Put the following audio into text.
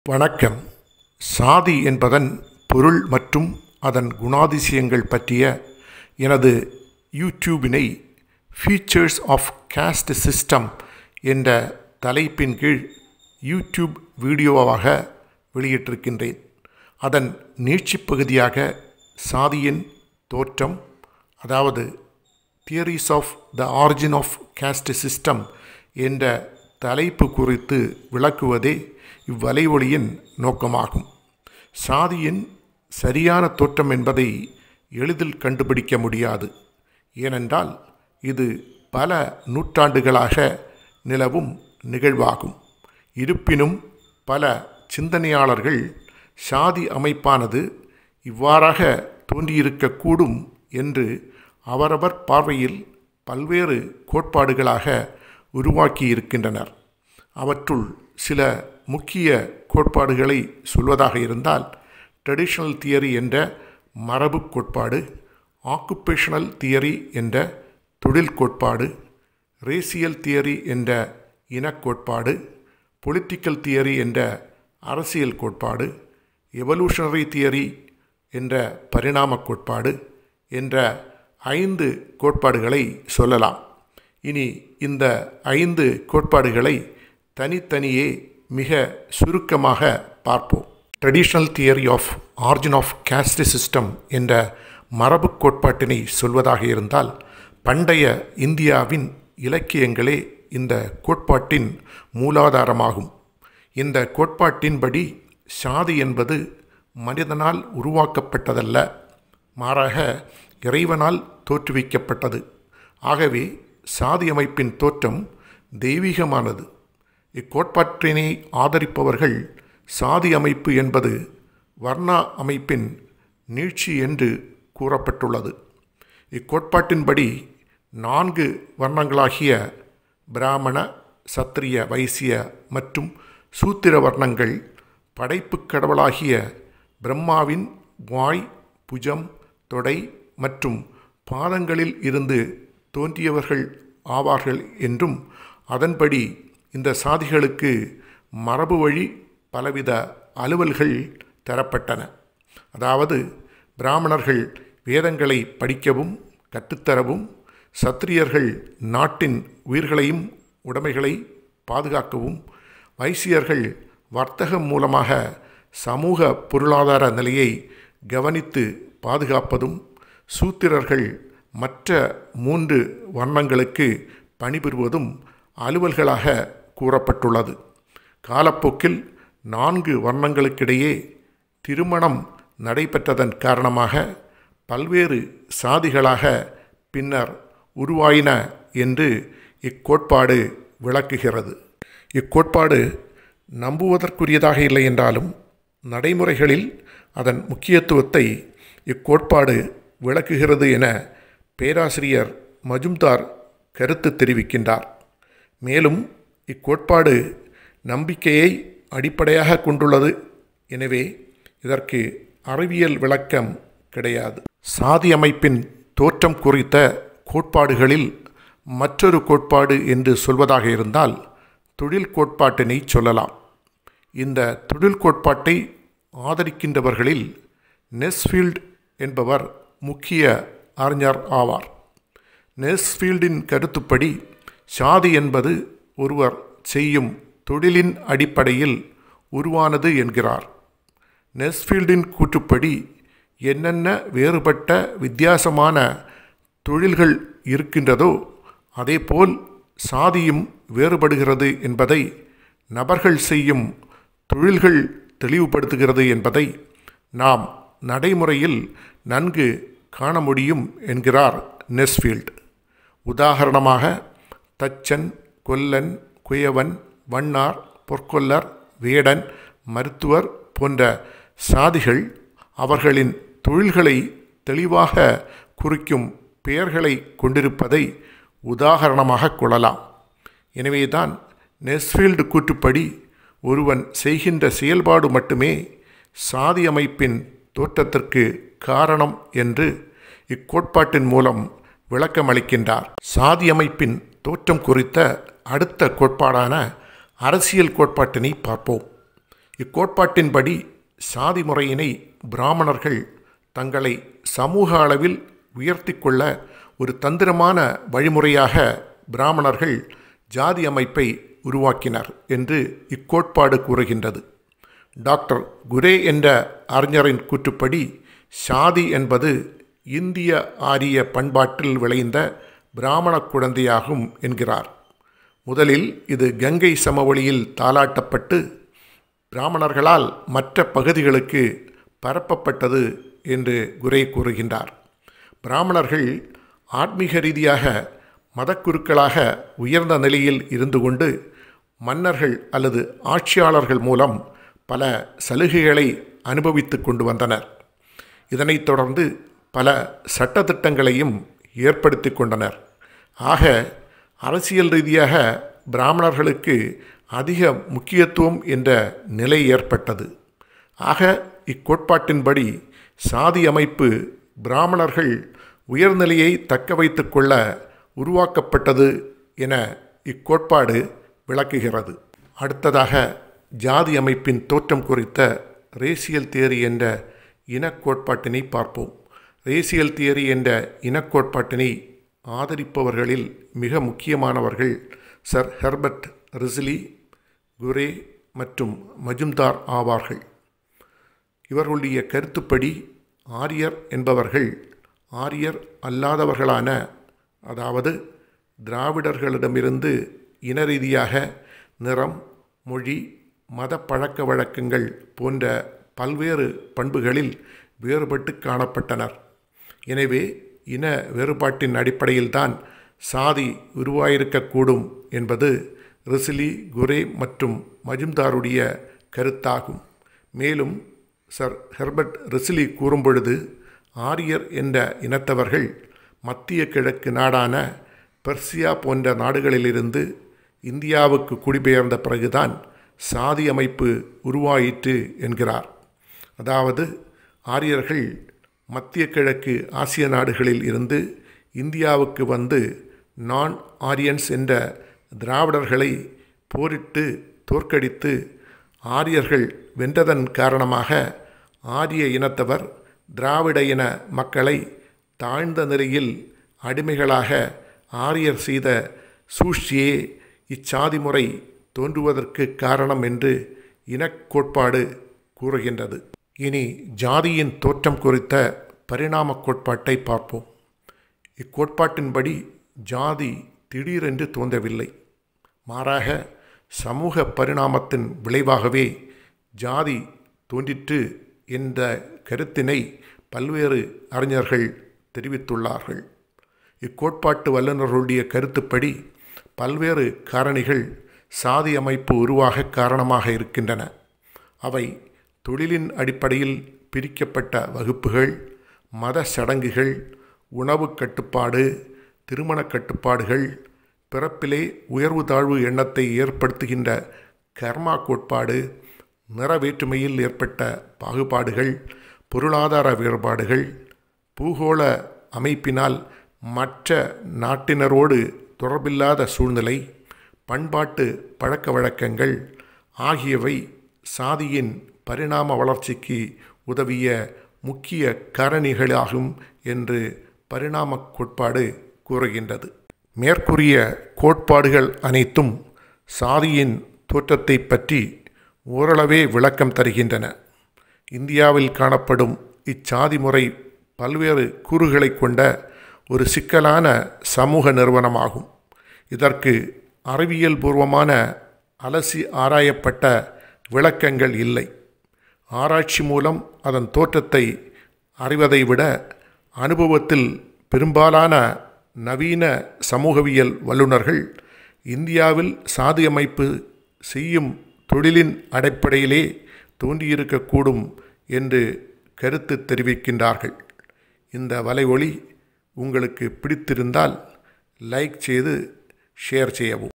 வணக்கம் சாதி என்பதன் பொருள் மற்றும் அதன் குணாதிசயங்கள் பற்றிய எனது யூடியூபினை ஃபீச்சர்ஸ் ஆஃப் caste சிஸ்டம் என்ற தலைப்பின் கீழ் யூடியூப் வீடியோவாக வெளியிட்டிருக்கின்றேன் அதன் நீட்சிப் பகுதியாக சாதியின் தோற்றம் அதாவது theories of the origin of caste system என்ற தலைப்பு குறித்து விளக்குவதே இவ்வலைவொலியின் நோக்கமாகும் சாதியின் சரியான தோற்றம் என்பதை எளிதில் கண்டுபிடிக்க முடியாது ஏனென்றால் இது பல நூற்றாண்டுகளாக நிலவும் நிகழ்வாகும் இருப்பினும் பல சிந்தனையாளர்கள் சாதி அமைப்பானது இவ்வாறாக தோன்றியிருக்கக்கூடும் என்று அவரவர் பார்வையில் பல்வேறு கோட்பாடுகளாக உருவாக்கியிருக்கின்றனர் அவற்றுள் சில முக்கிய கோட்பாடுகளை சொல்வதாக இருந்தால் ட்ரெடிஷ்னல் தியரி என்ற மரபு கோட்பாடு ஆக்குபேஷனல் தியரி என்ற தொழில் கோட்பாடு ரேசியல் தியரி என்ற இனக்கோட்பாடு பொலிட்டிக்கல் தியரி என்ற அரசியல் கோட்பாடு எவல்யூஷனரி தியரி என்ற பரிணாம கோட்பாடு என்ற ஐந்து கோட்பாடுகளை சொல்லலாம் இனி இந்த ஐந்து கோட்பாடுகளை தனித்தனியே மிக சுருக்கமாக பார்ப்போம் traditional theory of origin of caste system என்ற மரபு கோட்பாட்டினை சொல்வதாக இருந்தால் பண்டைய இந்தியாவின் இலக்கியங்களே இந்த கோட்பாட்டின் மூலாதாரமாகும் இந்த கோட்பாட்டின்படி சாதி என்பது மனிதனால் உருவாக்கப்பட்டதல்ல மாறாக இறைவனால் தோற்றுவிக்கப்பட்டது ஆகவே சாதி அமைப்பின் தோற்றம் தெய்வீகமானது இக்கோட்பாட்டினை ஆதரிப்பவர்கள் சாதி அமைப்பு என்பது வர்ணா அமைப்பின் நீட்சி என்று கூறப்பட்டுள்ளது இக்கோட்பாட்டின்படி நான்கு வர்ணங்களாகிய பிராமண சத்திரிய வைசிய மற்றும் சூத்திர வர்ணங்கள் படைப்புக் கடவுளாகிய பிரம்மாவின் வாய் புஜம் தொடை மற்றும் பாதங்களில் இருந்து தோன்றியவர்கள் ஆவார்கள் என்றும் அதன்படி இந்த சாதிகளுக்கு மரபு வழி பலவித அலுவல்கள் தரப்பட்டன அதாவது பிராமணர்கள் வேதங்களை படிக்கவும் கற்றுத்தரவும் சத்திரியர்கள் நாட்டின் உயிர்களையும் உடைமைகளை பாதுகாக்கவும் வைசியர்கள் வர்த்தகம் மூலமாக சமூக பொருளாதார நிலையை கவனித்து பாதுகாப்பதும் சூத்திரர்கள் மற்ற மூன்று வர்ணங்களுக்கு பணிபுரிவதும் அலுவல்களாக கூறப்பட்டுள்ளது காலப்போக்கில் நான்கு வர்ணங்களுக்கிடையே திருமணம் நடைபெற்றதன் காரணமாக பல்வேறு சாதிகளாக பின்னர் உருவாயின என்று இக்கோட்பாடு விளக்குகிறது இக்கோட்பாடு நம்புவதற்குரியதாக இல்லை என்றாலும் நடைமுறைகளில் அதன் முக்கியத்துவத்தை இக்கோட்பாடு விளக்குகிறது என பேராசிரியர் மஜும்தார் கருத்து தெரிவிக்கின்றார் மேலும் இக்கோட்பாடு நம்பிக்கையை அடிப்படையாக கொண்டுள்ளது எனவே இதற்கு அறிவியல் விளக்கம் கிடையாது சாதி அமைப்பின் தோற்றம் குறித்த கோட்பாடுகளில் மற்றொரு கோட்பாடு என்று சொல்வதாக இருந்தால் தொழில் கோட்பாட்டினை சொல்லலாம் இந்த தொழில் கோட்பாட்டை ஆதரிக்கின்றவர்களில் நெஸ்ஃபீல்ட் என்பவர் முக்கிய அறிஞர் ஆவார் நெஸ்ஃபீல்டின் கருத்துப்படி சாதி என்பது ஒருவர் செய்யும் தொழிலின் அடிப்படையில் உருவானது என்கிறார் நெஸ்ஃபீல்டின் கூற்றுப்படி என்னென்ன வேறுபட்ட வித்தியாசமான தொழில்கள் இருக்கின்றதோ அதேபோல் சாதியும் வேறுபடுகிறது என்பதை நபர்கள் செய்யும் தொழில்கள் தெளிவுபடுத்துகிறது என்பதை நாம் நடைமுறையில் நன்கு காண முடியும் என்கிறார் நெஸ்ஃபீல்ட் உதாரணமாக தச்சன் கொல்லன் குயவன் வண்ணார் பொற்கொல்லர் வேடன் மருத்துவர் போன்ற சாதிகள் அவர்களின் தொழில்களை தெளிவாக குறிக்கும் பெயர்களை கொண்டிருப்பதை உதாரணமாக கொள்ளலாம் எனவேதான் நெஸ்ஃபீல்டு கூற்றுப்படி ஒருவன் செய்கின்ற செயல்பாடு மட்டுமே சாதி அமைப்பின் தோற்றத்திற்கு காரணம் என்று இக்கோட்பாட்டின் மூலம் விளக்கமளிக்கின்றார் சாதி அமைப்பின் தோற்றம் குறித்த அடுத்த கோட்பாடான அரசியல் கோட்பாட்டினை பார்ப்போம் இக்கோட்பாட்டின்படி சாதி முறையினை பிராமணர்கள் தங்களை சமூக அளவில் உயர்த்தி கொள்ள ஒரு தந்திரமான வழிமுறையாக பிராமணர்கள் ஜாதி அமைப்பை உருவாக்கினர் என்று இக்கோட்பாடு கூறுகின்றது டாக்டர் குரே என்ற அறிஞரின் கூற்றுப்படி சாதி என்பது இந்திய ஆரிய பண்பாட்டில் விளைந்த பிராமண குழந்தையாகும் என்கிறார் முதலில் இது கங்கை சமவெளியில் தாளாட்டப்பட்டு பிராமணர்களால் மற்ற பகுதிகளுக்கு பரப்பப்பட்டது என்று குரே கூறுகின்றார் பிராமணர்கள் ஆத்மீக ரீதியாக மதக்குருக்களாக உயர்ந்த நிலையில் இருந்து கொண்டு மன்னர்கள் அல்லது ஆட்சியாளர்கள் மூலம் பல சலுகைகளை அனுபவித்து கொண்டு வந்தனர் இதனைத் தொடர்ந்து பல சட்டத்திட்டங்களையும் ஏற்படுத்தி கொண்டனர் ஆக அரசியல் ரீதியாக பிராமணர்களுக்கு அதிக முக்கியத்துவம் என்ற நிலை ஏற்பட்டது ஆக இக்கோட்பாட்டின்படி சாதி அமைப்பு பிராமணர்கள் உயர்நிலையை தக்க வைத்து கொள்ள உருவாக்கப்பட்டது என இக்கோட்பாடு விளக்குகிறது அடுத்ததாக ஜாதி அமைப்பின் தோற்றம் குறித்த ரேசியல் தியரி என்ற இனக்கோட்பாட்டினை பார்ப்போம் ரேசியல் தியரி என்ற இனக்கோட்பாட்டினை ஆதரிப்பவர்களில் மிக முக்கியமானவர்கள் சர் ஹெர்பர்ட் ரிஸ்லி குரே மற்றும் மஜும்தார் ஆவார்கள் இவர்களுடைய கருத்துப்படி ஆரியர் என்பவர்கள் ஆரியர் அல்லாதவர்களான அதாவது திராவிடர்களிடமிருந்து இன ரீதியாக நிறம் மொழி மத பழக்க வழக்கங்கள் போன்ற பல்வேறு பண்புகளில் வேறுபட்டு காணப்பட்டனர் எனவே இன வேறுபாட்டின் அடிப்படையில்தான் சாதி உருவாயிருக்கக்கூடும் என்பது ரிசிலி குரே மற்றும் மஜும்தாருடைய கருத்தாகும் மேலும் சர் ஹெர்பர்ட் ரிசிலி கூறும்பொழுது ஆரியர் என்ற இனத்தவர்கள் மத்திய கிழக்கு நாடான பெர்சியா போன்ற நாடுகளிலிருந்து இந்தியாவுக்கு குடிபெயர்ந்த பிறகுதான் சாதி அமைப்பு உருவாயிற்று என்கிறார் அதாவது ஆரியர்கள் மத்திய கிழக்கு ஆசிய நாடுகளில் இருந்து இந்தியாவுக்கு வந்து நான் ஆரியன்ஸ் என்ற திராவிடர்களை போரிட்டு தோற்கடித்து ஆரியர்கள் வென்றதன் காரணமாக ஆரிய இனத்தவர் திராவிட இன மக்களை தாழ்ந்த நிலையில் அடிமைகளாக ஆரியர் செய்த சூழ்ச்சியே இச்சாதி முறை தோன்றுவதற்கு காரணம் என்று இனக்கோட்பாடு கூறுகின்றது இனி ஜாதியின் தோற்றம் குறித்த பரிணாம கோட்பாட்டை பார்ப்போம் இக்கோட்பாட்டின்படி ஜாதி திடீரென்று தோன்றவில்லை மாறாக சமூக பரிணாமத்தின் விளைவாகவே ஜாதி தோன்றிற்று என்ற கருத்தினை பல்வேறு அறிஞர்கள் தெரிவித்துள்ளார்கள் இக்கோட்பாட்டு வல்லுநர்களுடைய கருத்துப்படி பல்வேறு காரணிகள் சாதி அமைப்பு உருவாக காரணமாக இருக்கின்றன அவை தொழிலின் அடிப்படையில் பிரிக்கப்பட்ட வகுப்புகள் மத சடங்குகள் உணவு கட்டுப்பாடு திருமண கட்டுப்பாடுகள் பிறப்பிலே உயர்வு தாழ்வு எண்ணத்தை ஏற்படுத்துகின்ற கர்மா கோட்பாடு நிற வேற்றுமையில் ஏற்பட்ட பாகுபாடுகள் பொருளாதார வேறுபாடுகள் பூகோள அமைப்பினால் மற்ற நாட்டினரோடு தொடர்பில்லாத சூழ்நிலை பண்பாட்டு பழக்க வழக்கங்கள் ஆகியவை சாதியின் பரிணாம வளர்ச்சிக்கு உதவிய முக்கிய காரணிகளாகும் என்று பரிணாம கோட்பாடு கூறுகின்றது மேற்கூறிய கோட்பாடுகள் அனைத்தும் சாதியின் தோற்றத்தை பற்றி ஓரளவே விளக்கம் தருகின்றன இந்தியாவில் காணப்படும் இச்சாதி முறை பல்வேறு கூறுகளை கொண்ட ஒரு சிக்கலான சமூக நிறுவனமாகும் இதற்கு அறிவியல் பூர்வமான அலசி ஆராயப்பட்ட விளக்கங்கள் இல்லை ஆராய்ச்சி மூலம் அதன் தோற்றத்தை அறிவதை விட அனுபவத்தில் பெரும்பாலான நவீன சமூகவியல் வல்லுநர்கள் இந்தியாவில் சாதி அமைப்பு செய்யும் தொழிலின் அடிப்படையிலே தோன்றியிருக்கக்கூடும் என்று கருத்து தெரிவிக்கின்றார்கள் இந்த வலைவொளி உங்களுக்கு பிடித்திருந்தால் லைக் செய்து ஷேர் செய்யவும்